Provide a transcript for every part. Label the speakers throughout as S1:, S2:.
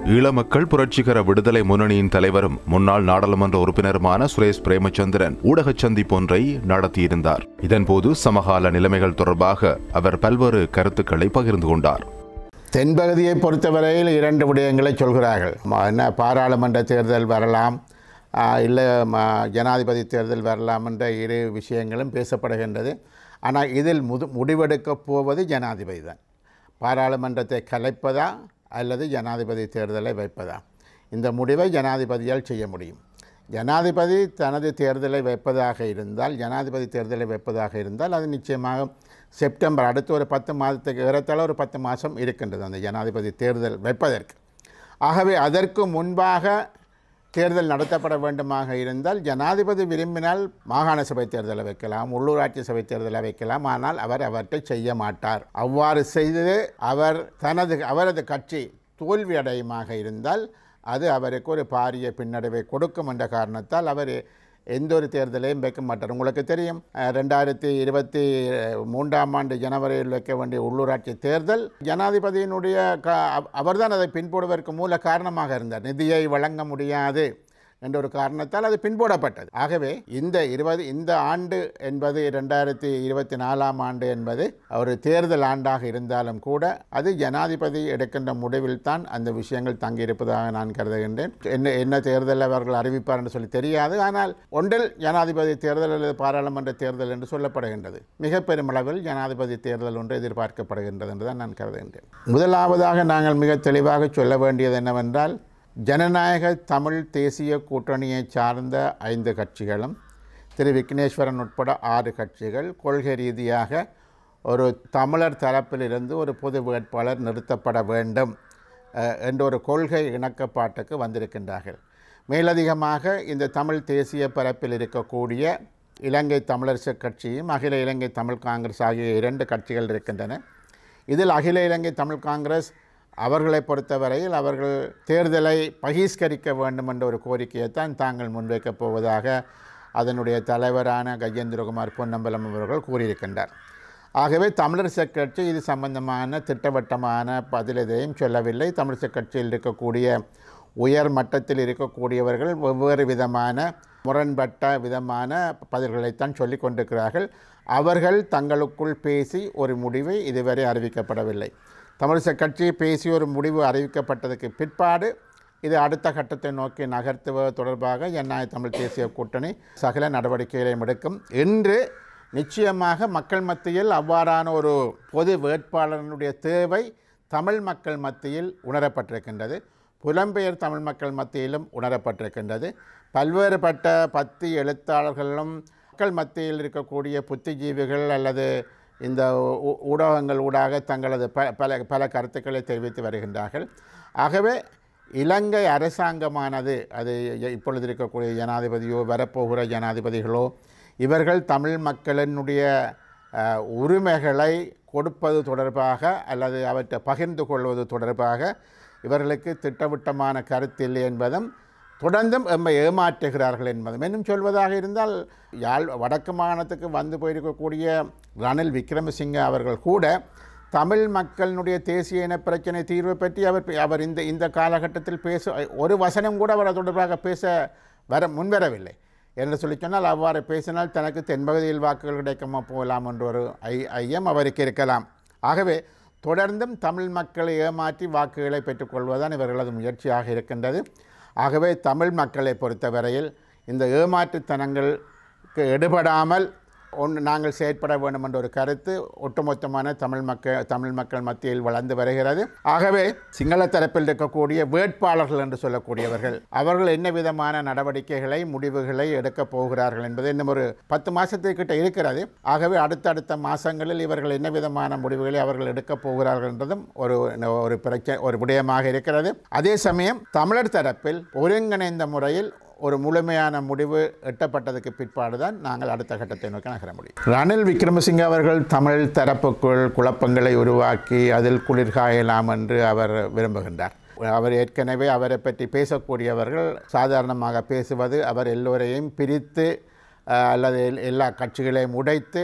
S1: ஈழமக்கள் புரட்சிகர விடுதலை முன்னணியின் தலைவரும் முன்னாள் நாடாளுமன்ற உறுப்பினருமான சுரேஷ் பிரேமச்சந்திரன் ஊடகச் சந்திப்பொன்றை நடத்தியிருந்தார் இதன்போது சமகால நிலைமைகள் தொடர்பாக அவர் பல்வேறு கருத்துக்களை பகிர்ந்து கொண்டார்
S2: தென்பகுதியை பொறுத்தவரையில் இரண்டு விடயங்களை சொல்கிறார்கள் ம- என்ன பாராளுமன்ற தேர்தல் வரலாம் ஆ, இல்லை ம- ஜனாதிபதி தேர்தல் வரலாம் என்ற இரு விஷயங்களும் பேசப்படுகின்றது ஆனால் இதில் முது முடிவெடுக்கப் போவது ஜனாதிபதி தான் பாராளுமன்றத்தை கலைப்பதா அல்லது ஜனாதிபதி தேர்தலை வைப்பதா இந்த முடிவை ஜனாதிபதியால் செய்ய முடியும் ஜனாதிபதி தனது தேர்தலை வைப்பதாக இருந்தால் ஜனாதிபதி தேர்தலை வைப்பதாக இருந்தால் அது நிச்சயமாக செப்டம்பர் அடுத்த ஒரு பத்து மாதத்துக்கு ஏறத்தாழ ஒரு பத்து மாதம் இருக்கின்றது அந்த ஜனாதிபதி தேர்தல் வைப்பதற்கு ஆகவே அதற்கு முன்பாக தேர்தல் நடத்தப்பட வேண்டுமாக இருந்தால் ஜனாதிபதி விரும்பினால் மாகாண சபை தேர்தலை வைக்கலாம் உள்ளூராட்சி சபை தேர்தலை வைக்கலாம் ஆனால் அவர் அவற்றை செய்ய மாட்டார் அவ்வாறு செய்து அவர் தனது அவரது கட்சி தோல்வி அடையுமாக இருந்தால் அது அவருக்கு ஒரு பாரிய பின்னடைவை கொடுக்கும் என்ற காரணத்தால் அவர் எந்த ஒரு தேர்தலையும் வைக்க மாட்டார் உங்களுக்கு தெரியும் அஹ், ரெண்டாயிரத்தி இருபத்தி மூன்றாம் ஆண்டு ஜனவரியில் வைக்க வேண்டிய உள்ளூராட்சி தேர்தல் ஜனாதிபதியினுடைய க அவ- அவர்தான் அதை பின்பற்றுவதற்கு மூல காரணமாக இருந்தார் நிதியை வழங்க முடியாது என்ற ஒரு காரணத்தால் அது பின்போடப்பட்டது ஆகவே இந்த இருபது இந்த ஆண்டு என்பது ரெண்டாயிரத்தி இருபத்தி நாலாம் ஆண்டு என்பது ஒரு தேர்தல் ஆண்டாக இருந்தாலும் கூட அது ஜனாதிபதி எடுக்கின்ற முடிவில் தான் அந்த விஷயங்கள் தங்கியிருப்பதாக நான் கருதுகின்றேன் என்ன என்ன தேர்தல் அவர்கள் அறிவிப்பார் என்று சொல்லி தெரியாது ஆனால் ஒன்றில் ஜனாதிபதி தேர்தல் அல்லது பாராளுமன்ற தேர்தல் என்று சொல்லப்படுகின்றது மிக பெருமளவில் ஜனாதிபதி தேர்தல் ஒன்று எதிர்பார்க்கப்படுகின்றது என்று தான் நான் கருதுகின்றேன் முதலாவதாக நாங்கள் மிக தெளிவாக சொல்ல வேண்டியது என்னவென்றால் ஜனநாயக தமிழ் தேசிய கூட்டணியைச் சார்ந்த ஐந்து கட்சிகளும் திரு விக்னேஸ்வரன் உட்பட ஆறு கட்சிகள் கொள்கை ரீதியாக ஒரு தமிழர் தரப்பிலிருந்து ஒரு பொது வேட்பாளர் நிறுத்தப்பட வேண்டும் அஹ், என்ற ஒரு கொள்கை இணக்கப்பாட்டுக்கு வந்திருக்கின்றார்கள் மேலதிகமாக இந்த தமிழ் தேசிய பரப்பில் இருக்கக்கூடிய இலங்கை தமிழரசு கட்சியும் அகில இலங்கை தமிழ் காங்கிரஸ் ஆகிய இரண்டு கட்சிகள் இருக்கின்றன இதில் அகில இலங்கை தமிழ் காங்கிரஸ் அவர்களை பொறுத்தவரையில் அவர்கள் தேர்தலை பகிஷ்கரிக்க வேண்டும் என்ற ஒரு கோரிக்கையைத்தான் தாங்கள் முன்வைக்கப் போவதாக அதனுடைய தலைவரான கஜேந்திரகுமார் பொன்னம்பலம் அவர்கள் கூறியிருக்கின்றார் ஆகவே தமிழரசு கட்சி இது சம்பந்தமான திட்டவட்டமான பதில் எதையும் சொல்லவில்லை தமிழரசு கட்சியில் இருக்கக்கூடிய உயர் மட்டத்தில் இருக்கக்கூடியவர்கள் வெவ்வேறு விதமான முரண்பட்ட விதமான பதில்களைத்தான் சொல்லிக் கொண்டிருக்கிறார்கள் அவர்கள் தங்களுக்குள் பேசி ஒரு முடிவை இதுவரை அறிவிக்கப்படவில்லை தமிழிசை கட்சி பேசி ஒரு முடிவு அறிவிக்கப்பட்டதுக்கு பிற்பாடு இது அடுத்த கட்டத்தை நோக்கி நகர்த்துவது தொடர்பாக என்ஐ தமிழ் தேசிய கூட்டணி சகல நடவடிக்கைகளையும் எடுக்கும் என்று நிச்சயமாக மக்கள் மத்தியில் அவ்வாறான ஒரு பொது வேட்பாளர்களுடைய தேவை தமிழ் மக்கள் மத்தியில் உணரப்பட்டிருக்கின்றது புலம்பெயர் தமிழ் மக்கள் மத்தியிலும் உணரப்பட்டிருக்கின்றது பல்வேறுபட்ட பத்தி எழுத்தாளர்களும் மக்கள் மத்தியில் இருக்கக்கூடிய புத்திஜீவிகள் அல்லது இந்த ஊ- ஊடகங்கள் ஊடாக தங்களது ப பல பல கருத்துக்களை தெரிவித்து வருகின்றார்கள் ஆகவே இலங்கை அரசாங்கமானது அது இ- இப்பொழுது இருக்கக்கூடிய ஜனாதிபதியோ வரப்போகிற ஜனாதிபதிகளோ இவர்கள் தமிழ் மக்களினுடைய அஹ், உரிமைகளை கொடுப்பது தொடர்பாக அல்லது அவற்றை பகிர்ந்து கொள்வது தொடர்பாக இவர்களுக்கு திட்டவட்டமான கருத்தில்லை என்பதும் தொடர்ந்தும் எம்மை ஏமாற்றுகிறார்கள் என்பதும் இன்னும் சொல்வதாக இருந்தால் யாழ் வடக்கு மாகாணத்துக்கு வந்து போயிருக்கக்கூடிய ரணில் விக்ரமசிங்க அவர்கள் கூட தமிழ் மக்களினுடைய தேசிய இன பிரச்சனை தீர்வு பற்றி அவர் பே- அவர் இந்த இந்த காலகட்டத்தில் பேச ஒரு வசனம் கூட அவர் அது தொடர்பாக பேச வர முன்வரவில்லை என்று சொல்லி சொன்னால் அவ்வாறு பேசினால் தனக்கு தென்பகுதியில் வாக்குகள் கிடைக்குமா போகலாம் என்ற ஒரு ஐ ஐயம் அவருக்கு இருக்கலாம் ஆகவே தொடர்ந்தும் தமிழ் மக்களை ஏமாற்றி வாக்குகளை பெற்றுக்கொள்வதுதான் இவர்களது முயற்சியாக இருக்கின்றது ஆகவே தமிழ் மக்களை பொறுத்தவரையில் இந்த ஏமாற்றுத்தனங்களுக்கு எடுபடாமல் ஒன்று நாங்கள் செயற்பட வேண்டும் என்ற ஒரு கருத்து ஒட்டுமொத்தமான தமிழ் மக்கள் தமிழ் மக்கள் மத்தியில் வளர்ந்து வருகிறது ஆகவே சிங்கள தரப்பில் இருக்கக்கூடிய வேட்பாளர்கள் என்று சொல்லக்கூடியவர்கள் அவர்கள் என்ன விதமான நடவடிக்கைகளை முடிவுகளை எடுக்கப் போகிறார்கள் என்பது இன்னும் ஒரு பத்து மாதத்துக்கிட்ட இருக்கிறது ஆகவே அடுத்தடுத்த மாதங்களில் இவர்கள் என்ன விதமான முடிவுகளை அவர்கள் எடுக்கப் போகிறார்கள் என்றதும் ஒரு ஒரு பிரச்சனை ஒரு விடயமாக இருக்கிறது அதே சமயம் தமிழர் தரப்பில் ஒருங்கிணைந்த முறையில் ஒரு முழுமையான முடிவு எட்டப்பட்டதுக்கு பிற்பாடு தான் நாங்கள் அடுத்த கட்டத்தை நோக்கி நகர முடியும் ரணில் விக்ரமசிங்க அவர்கள் தமிழ் தரப்புக்குள் குழப்பங்களை உருவாக்கி அதில் குளிர்காயலாம் என்று அவர் விரும்புகின்றார் அவர் ஏற்கனவே அவரை பற்றி பேசக்கூடியவர்கள் சாதாரணமாக பேசுவது அவர் எல்லோரையும் பிரித்து அஹ், அல்லது எல்- எல்லா கட்சிகளையும் உடைத்து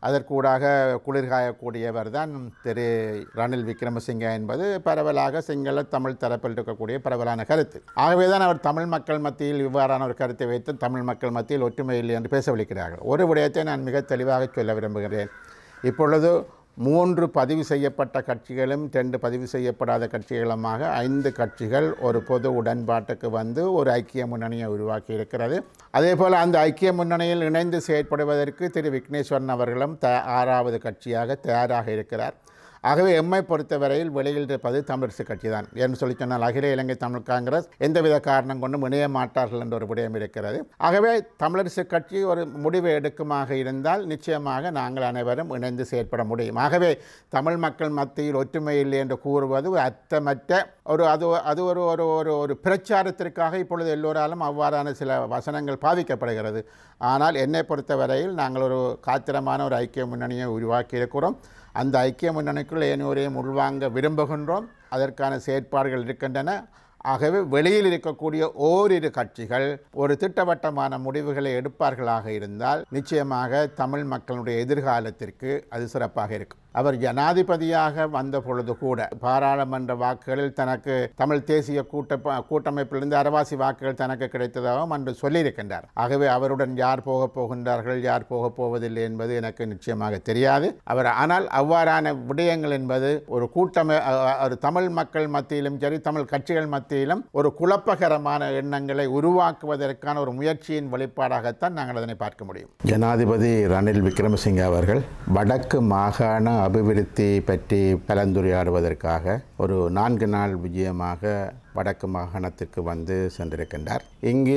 S2: அதற்கூடாக குளிர்காயக்கூடியவர் தான் திரு ரணில் விக்ரமசிங்க என்பது பரவலாக சிங்கள தமிழ் தரப்பில் இருக்கக்கூடிய பரவலான கருத்து ஆகவே தான் அவர் தமிழ் மக்கள் மத்தியில் இவ்வாறான ஒரு கருத்தை வைத்து தமிழ் மக்கள் மத்தியில் ஒற்றுமை இல்லை என்று பேசவிருக்கிறார்கள் ஒரு விடயத்தை நான் மிக தெளிவாக சொல்ல விரும்புகிறேன் இப்பொழுது மூன்று பதிவு செய்யப்பட்ட கட்சிகளும் ரெண்டு பதிவு செய்யப்படாத கட்சிகளுமாக ஐந்து கட்சிகள் ஒரு பொது உடன்பாட்டுக்கு வந்து ஒரு ஐக்கிய முன்னணியை உருவாக்கி இருக்கிறது அதே போல் அந்த ஐக்கிய முன்னணியில் இணைந்து செயற்படுவதற்கு திரு விக்னேஸ்வரன் அவர்களும் த ஆறாவது கட்சியாக தயாராக இருக்கிறார் ஆகவே எம்மை பொறுத்தவரையில் வெளியில் இருப்பது தமிழரசு கட்சி தான் என்று சொல்லி சொன்னால் அகில இலங்கை தமிழ் காங்கிரஸ் எந்தவித காரணம் கொண்டும் இணைய மாட்டார்கள் என்ற ஒரு விடயம் இருக்கிறது ஆகவே தமிழரசு கட்சி ஒரு முடிவை எடுக்குமாக இருந்தால் நிச்சயமாக நாங்கள் அனைவரும் இணைந்து செயற்பட முடியும் ஆகவே தமிழ் மக்கள் மத்தியில் ஒற்றுமை இல்லை என்று கூறுவது ஒரு அர்த்தமற்ற ஒரு அது அது ஒரு ஒரு ஒரு ஒரு பிரச்சாரத்திற்காக இப்பொழுது எல்லோராலும் அவ்வாறான சில வசனங்கள் பாதிக்கப்படுகிறது ஆனால் என்னை பொறுத்தவரையில் நாங்கள் ஒரு காத்திரமான ஒரு ஐக்கிய முன்னணியை உருவாக்கி இருக்கிறோம் அந்த ஐக்கிய முன்னணிக்குள் ஏனையோரையும் உள்வாங்க விரும்புகின்றோம் அதற்கான செயற்பாடுகள் இருக்கின்றன ஆகவே வெளியில் இருக்கக்கூடிய ஓரிரு கட்சிகள் ஒரு திட்டவட்டமான முடிவுகளை எடுப்பார்களாக இருந்தால் நிச்சயமாக தமிழ் மக்களுடைய எதிர்காலத்திற்கு அது சிறப்பாக இருக்கும் அவர் ஜனாதிபதியாக வந்த பொழுது கூட பாராளுமன்ற வாக்குகளில் தனக்கு தமிழ் தேசிய கூட்ட கூட்டமைப்பிலிருந்து அரவாசி வாக்குகள் தனக்கு கிடைத்ததாகவும் அன்று சொல்லியிருக்கின்றார் ஆகவே அவருடன் யார் போகப் போகின்றார்கள் யார் போகப் போவதில்லை என்பது எனக்கு நிச்சயமாக தெரியாது அவர் ஆனால் அவ்வாறான விடயங்கள் என்பது ஒரு கூட்டமை அ- ஒரு தமிழ் மக்கள் மத்தியிலும் சரி தமிழ் கட்சிகள் மத்தியிலும் ஒரு குழப்பகரமான எண்ணங்களை உருவாக்குவதற்கான ஒரு முயற்சியின் வெளிப்பாடாகத்தான் நாங்கள் அதனை பார்க்க முடியும் ஜனாதிபதி ரணில் விக்ரமசிங்க அவர்கள் வடக்கு மாகாண அபிவிருத்தி பற்றி கலந்துரையாடுவதற்காக ஒரு நான்கு நாள் விஜயமாக வடக்கு மாகாணத்திற்கு வந்து சென்றிருக்கின்றார் இங்கே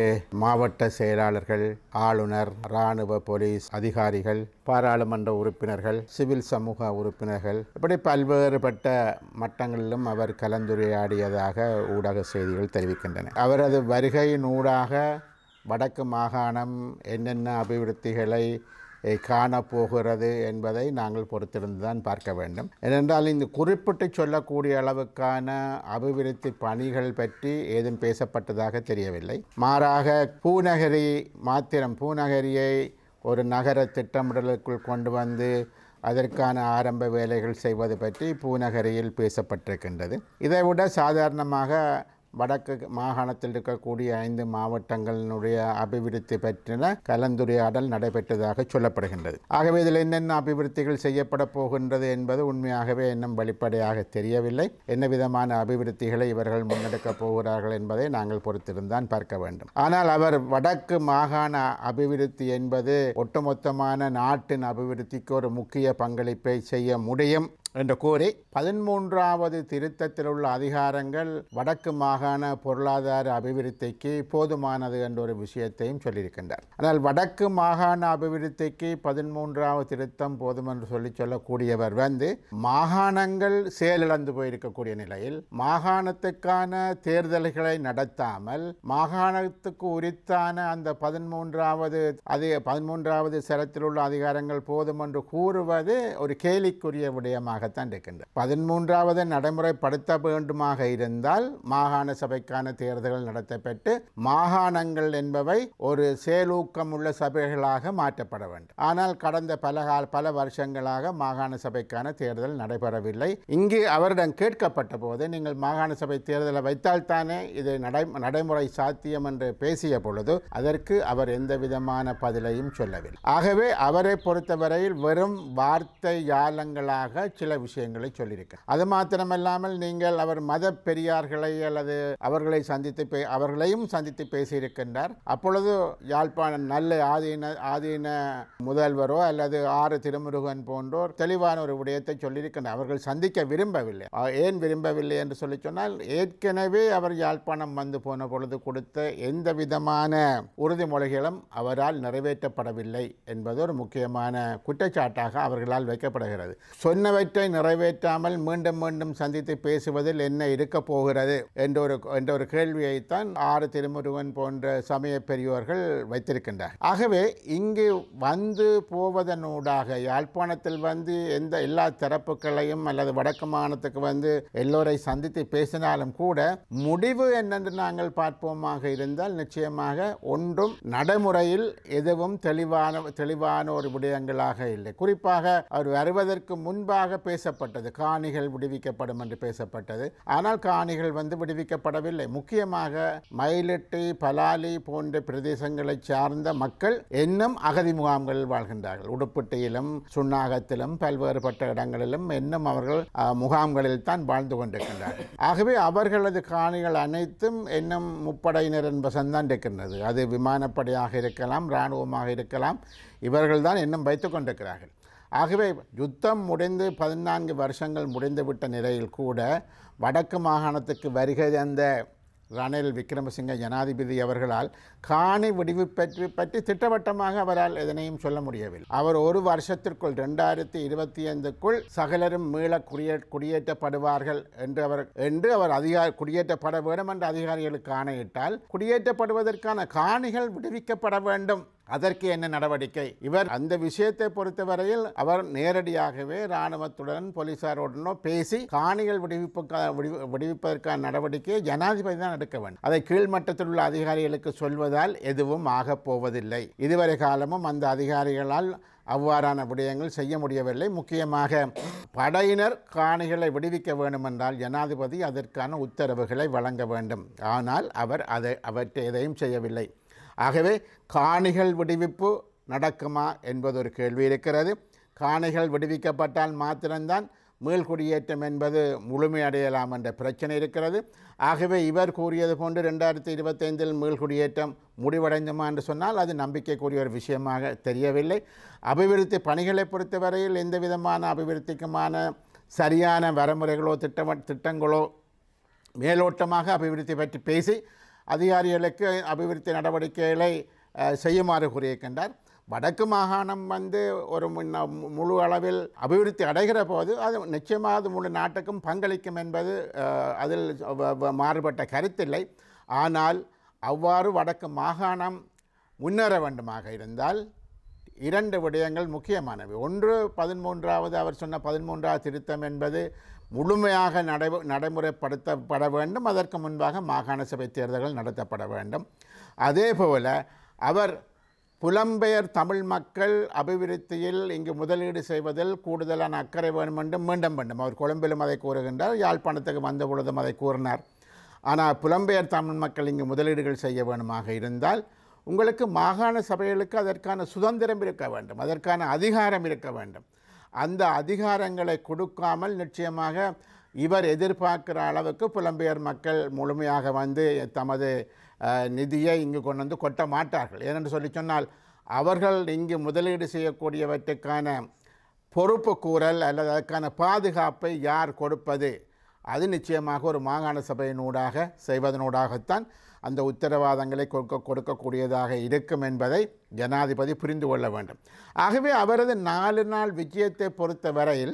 S2: மாவட்ட செயலாளர்கள் ஆளுநர் இராணுவ போலீஸ் அதிகாரிகள் பாராளுமன்ற உறுப்பினர்கள் சிவில் சமூக உறுப்பினர்கள் இப்படி பல்வேறுபட்ட மட்டங்களிலும் அவர் கலந்துரையாடியதாக ஊடக செய்திகள் தெரிவிக்கின்றன அவரது வருகையின் ஊடாக வடக்கு மாகாணம் என்னென்ன அபிவிருத்திகளை eh, காணப்போகிறது என்பதை நாங்கள் பொறுத்திருந்து தான் பார்க்க வேண்டும் ஏனென்றால் இந்த குறிப்பிட்டு சொல்லக்கூடிய அளவுக்கான அபிவிருத்தி பணிகள் பற்றி ஏதும் பேசப்பட்டதாக தெரியவில்லை மாறாக பூநகரி மாத்திரம் பூநகரியை ஒரு நகர திட்டமிடலுக்குள் கொண்டு வந்து அதற்கான ஆரம்ப வேலைகள் செய்வது பற்றி பூநகரியில் பேசப்பட்டிருக்கின்றது இதைவிட சாதாரணமாக வடக்கு மாகாணத்தில் இருக்கக்கூடிய ஐந்து மாவட்டங்களினுடைய அபிவிருத்தி பற்றின கலந்துரையாடல் நடைபெற்றதாக சொல்லப்படுகின்றது ஆகவே இதில் என்னென்ன அபிவிருத்திகள் செய்யப்பட போகின்றது என்பது உண்மையாகவே இன்னும் வெளிப்படையாக தெரியவில்லை என்ன விதமான அபிவிருத்திகளை இவர்கள் முன்னெடுக்கப் போகிறார்கள் என்பதை நாங்கள் பொறுத்திருந்தான் பார்க்க வேண்டும் ஆனால் அவர் வடக்கு மாகாண அபிவிருத்தி என்பது ஒட்டுமொத்தமான நாட்டின் அபிவிருத்திக்கு ஒரு முக்கிய பங்களிப்பை செய்ய முடியும் என்று கூறி பதிமூன்றாவது திருத்தத்தில் உள்ள அதிகாரங்கள் வடக்கு மாகாண பொருளாதார அபிவிருத்திக்கு போதுமானது என்ற ஒரு விஷயத்தையும் சொல்லியிருக்கின்றார் ஆனால் வடக்கு மாகாண அபிவிருத்திக்கு பதிமூன்றாவது திருத்தம் போதும் என்று சொல்லி சொல்லக்கூடியவர் வந்து மாகாணங்கள் செயலிழந்து போயிருக்கக்கூடிய நிலையில் மாகாணத்துக்கான தேர்தல்களை நடத்தாமல் மாகாணத்துக்கு உரித்தான அந்த பதிமூன்றாவது அது பதிமூன்றாவது சரத்தில் உள்ள அதிகாரங்கள் போதும் என்று கூறுவது ஒரு கேலிக்குரிய விடயமாகத்தான் இருக்கின்றது பதிமூன்றாவது நடைமுறைப்படுத்த வேண்டுமாக இருந்தால் மாகாண சபைக்கான தேர்தல்கள் நடத்தப்பட்டு மாகாணங்கள் என்பவை ஒரு செயலூக்கம் உள்ள சபைகளாக மாற்றப்பட வேண்டும் ஆனால் கடந்த பல கால பல வருஷங்களாக மாகாண சபைக்கான தேர்தல் நடைபெறவில்லை இங்கு அவரிடம் கேட்கப்பட்ட போது நீங்கள் மாகாண சபை தேர்தலை வைத்தால்தானே இது நடை நடைமுறை சாத்தியம் என்று பேசிய பொழுது அதற்கு அவர் எந்த விதமான பதிலையும் சொல்லவில்லை ஆகவே அவரை பொறுத்தவரையில் வெறும் வார்த்தை யாலங்களாக சில விஷயங்களை சொல்லியிருக்கிறார் அது மாத்திரமல்லாமல் நீங்கள் அவர் மத பெரியார்களை அல்லது அவர்களை சந்தித்து பே அவர்களையும் சந்தித்து பேசியிருக்கின்றார் அப்பொழுது யாழ்ப்பாணம் நல்ல ஆதீன ஆதீன முதல்வரோ அல்லது ஆறு திருமுருகன் போன்றோர் தெளிவான ஒரு விடயத்தை சொல்லியிருக்கின்றனர் அவர்கள் சந்திக்க விரும்பவில்லை ஆ, ஏன் விரும்பவில்லை என்று சொல்லி சொன்னால் ஏற்கனவே அவர் யாழ்ப்பாணம் வந்து போன பொழுது கொடுத்த எந்த விதமான உறுதிமொழிகளும் அவரால் நிறைவேற்றப்படவில்லை என்பது ஒரு முக்கியமான குற்றச்சாட்டாக அவர்களால் வைக்கப்படுகிறது சொன்னவற்றை நிறைவேற்றாமல் மீண்டும் மீண்டும் சந்தித்து பேசுவதில் என்ன இருக்க போகிறது என்ற ஒரு என்ற ஒரு கேள்வியைத்தான் ஆறு திருமுருகன் போன்ற சமய பெரியோர்கள் வைத்திருக்கின்றார் ஆகவே இங்கு வந்து போவதனூடாக யாழ்ப்பாணத்தில் வந்து எந்த எல்லா தரப்புகளையும் அல்லது வடக்கு மாகாணத்துக்கு வந்து எல்லோரை சந்தித்து பேசினாலும் கூட முடிவு என்னென்று நாங்கள் பார்ப்போமாக இருந்தால் நிச்சயமாக ஒன்றும் நடைமுறையில் எதுவும் தெளிவான தெளிவான ஒரு விடயங்களாக இல்லை குறிப்பாக அவர் வருவதற்கு முன்பாக பேசப்பட்டது காணிகள் விடுவிக்கப்படும் என்று பேசப்பட்டது ஆனால் காணிகள் வந்து விடுவிக்கப்படவில்லை முக்கியமாக மயிலிட்டி பலாலி போன்ற பிரதேசங்களை சார்ந்த மக்கள் இன்னும் அகதி முகாம்களில் வாழ்கின்றார்கள் உடுப்பட்டியிலும் சுண்ணாகத்திலும் பல்வேறுபட்ட இடங்களிலும் இன்னும் அவர்கள் அஹ், முகாம்களில் தான் வாழ்ந்து கொண்டிருக்கின்றார்கள் ஆகவே அவர்களது காணிகள் அனைத்தும் இன்னும் முப்படையினரின் வசம்தான் இருக்கின்றது அது விமானப்படையாக இருக்கலாம் இராணுவமாக இருக்கலாம் இவர்கள்தான் இன்னும் வைத்துக் கொண்டிருக்கிறார்கள் ஆகவே யுத்தம் முடிந்து பதினான்கு வருஷங்கள் முடிந்துவிட்ட நிலையில் கூட வடக்கு மாகாணத்துக்கு வருகை தந்த ரணில் விக்ரமசிங்க ஜனாதிபதி அவர்களால் காணி விடிவு பற்றி பற்றி திட்டவட்டமாக அவரால் எதனையும் சொல்ல முடியவில்லை அவர் ஒரு வருஷத்திற்குள் ரெண்டாயிரத்தி இருபத்தி ஐந்துக்குள் சகலரும் மீள குடியே குடியேற்றப்படுவார்கள் என்று அவர் என்று அவர் அதிகாரி குடியேற்றப்பட வேண்டும் என்ற அதிகாரிகளுக்கு ஆணையிட்டால் குடியேற்றப்படுவதற்கான காணிகள் விடுவிக்கப்பட வேண்டும் அதற்கு என்ன நடவடிக்கை இவர் அந்த விஷயத்தை பொறுத்தவரையில் அவர் நேரடியாகவே இராணுவத்துடன் போலீசாருடனோ பேசி காணிகள் விடுவிப்புக்கா விடுவி- விடுவிப்பதற்கான நடவடிக்கையை ஜனாதிபதி தான் எடுக்க வேண்டும் அதை கீழ்மட்டத்தில் உள்ள அதிகாரிகளுக்கு சொல்வதால் எதுவும் ஆகப் போவதில்லை இதுவரை காலமும் அந்த அதிகாரிகளால் அவ்வாறான விடயங்கள் செய்ய முடியவில்லை முக்கியமாக படையினர் காணிகளை விடுவிக்க வேண்டுமென்றால் ஜனாதிபதி அதற்கான உத்தரவுகளை வழங்க வேண்டும் ஆனால் அவர் அதை அவற்றை எதையும் செய்யவில்லை ஆகவே காணிகள் விடுவிப்பு நடக்குமா என்பது ஒரு கேள்வி இருக்கிறது காணிகள் விடுவிக்கப்பட்டால் மாத்திரம்தான் மீள்குடியேற்றம் என்பது முழுமையடையலாம் என்ற பிரச்சனை இருக்கிறது ஆகவே இவர் கூறியது போன்று ரெண்டாயிரத்தி இருபத்தைந்தில் மீள்குடியேற்றம் முடிவடைந்துமா என்று சொன்னால் அது நம்பிக்கைக்குரிய ஒரு விஷயமாக தெரியவில்லை அபிவிருத்தி பணிகளை பொறுத்தவரையில் எந்த விதமான அபிவிருத்திக்குமான சரியான வரமுறைகளோ திட்ட திட்டங்களோ மேலோட்டமாக அபிவிருத்தி பற்றி பேசி அதிகாரிகளுக்கு அபிவிருத்தி நடவடிக்கைகளை அஹ், செய்யுமாறு கூறியிருக்கின்றார் வடக்கு மாகாணம் வந்து ஒரு முன்ன- மு- முழு அளவில் அபிவிருத்தி அடைகிற போது அது நிச்சயமாக அது முழு நாட்டுக்கும் பங்களிக்கும் என்பது அஹ், அதில் வ- வ- மாறுபட்ட கருத்தில்லை ஆனால் அவ்வாறு வடக்கு மாகாணம் முன்னேற வேண்டுமாக இருந்தால் இரண்டு விடயங்கள் முக்கியமானவை ஒன்று பதிமூன்றாவது அவர் சொன்ன பதிமூன்றாவது திருத்தம் என்பது முழுமையாக நடை நடைமுறைப்படுத்தப்பட வேண்டும் அதற்கு முன்பாக மாகாண சபை தேர்தல்கள் நடத்தப்பட வேண்டும் அதே போல அவர் புலம்பெயர் தமிழ் மக்கள் அபிவிருத்தியில் இங்கு முதலீடு செய்வதில் கூடுதலான அக்கறை வேண்டும் என்று மீண்டும் வேண்டும் அவர் கொழும்பிலும் அதை கூறுகின்றார் யாழ்ப்பாணத்துக்கு வந்த பொழுதும் அதை கூறினார் ஆனால் புலம்பெயர் தமிழ் மக்கள் இங்கு முதலீடுகள் செய்ய வேண்டுமாக இருந்தால் உங்களுக்கு மாகாண சபைகளுக்கு அதற்கான சுதந்திரம் இருக்க வேண்டும் அதற்கான அதிகாரம் இருக்க வேண்டும் அந்த அதிகாரங்களை கொடுக்காமல் நிச்சயமாக இவர் எதிர்பார்க்கிற அளவுக்கு புலம்பெயர் மக்கள் முழுமையாக வந்து தமது அஹ், நிதியை இங்கு கொண்டு வந்து கொட்ட மாட்டார்கள் ஏனென்று சொல்லி சொன்னால் அவர்கள் இங்கு முதலீடு செய்யக்கூடியவற்றுக்கான பொறுப்பு கூறல் அல்லது அதற்கான பாதுகாப்பை யார் கொடுப்பது அது நிச்சயமாக ஒரு மாகாண சபையினூடாக செய்வதனூடாகத்தான் அந்த உத்தரவாதங்களை கொடுக்க கொடுக்கக்கூடியதாக இருக்கும் என்பதை ஜனாதிபதி புரிந்து கொள்ள வேண்டும் ஆகவே அவரது நாலு நாள் விஜயத்தை பொறுத்தவரையில்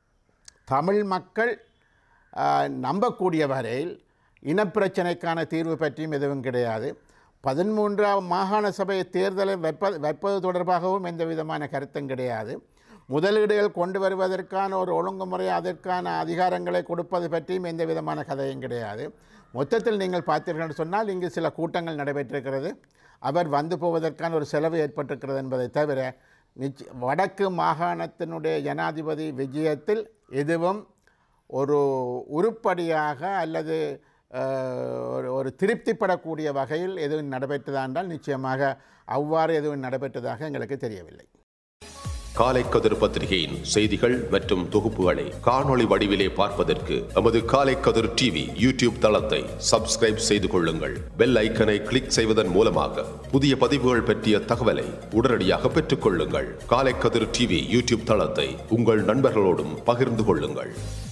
S2: தமிழ் மக்கள் ஆஹ், நம்பக்கூடிய வரையில் இனப்பிரச்சனைக்கான தீர்வு பற்றியும் எதுவும் கிடையாது பதிமூன்றாம் மாகாண சபை தேர்தலை வைப்ப வைப்பது தொடர்பாகவும் எந்த விதமான கருத்தும் கிடையாது முதலீடுகள் கொண்டு வருவதற்கான ஒரு ஒழுங்குமுறை அதற்கான அதிகாரங்களை கொடுப்பது பற்றியும் எந்த விதமான கதையும் கிடையாது மொத்தத்தில் நீங்கள் பார்த்தீர்கள் என்று சொன்னால் இங்கு சில கூட்டங்கள் நடைபெற்றிருக்கிறது அவர் வந்து போவதற்கான ஒரு செலவு ஏற்பட்டிருக்கிறது என்பதை தவிர நிச்ச வடக்கு மாகாணத்தினுடைய ஜனாதிபதி விஜயத்தில் எதுவும் ஒரு உருப்படியாக அல்லது அஹ், ஒரு ஒரு திருப்திப்படக்கூடிய வகையில் எதுவும் நடைபெற்றதா என்றால் நிச்சயமாக அவ்வாறு எதுவும் நடைபெற்றதாக எங்களுக்கு தெரியவில்லை
S3: காலை கதிர் பத்திரிகையின் செய்திகள் மற்றும் தொகுப்புகளை காணொளி வடிவிலே பார்ப்பதற்கு நமது காலை கதிர் டிவி யூடியூப் தளத்தை சப்ஸ்கிரைப் செய்து கொள்ளுங்கள் பெல் ஐக்கனை கிளிக் செய்வதன் மூலமாக புதிய பதிவுகள் பற்றிய தகவலை உடனடியாக பெற்றுக் கொள்ளுங்கள் காலை கதிர் டிவி யூடியூப் தளத்தை உங்கள் நண்பர்களோடும் பகிர்ந்து கொள்ளுங்கள்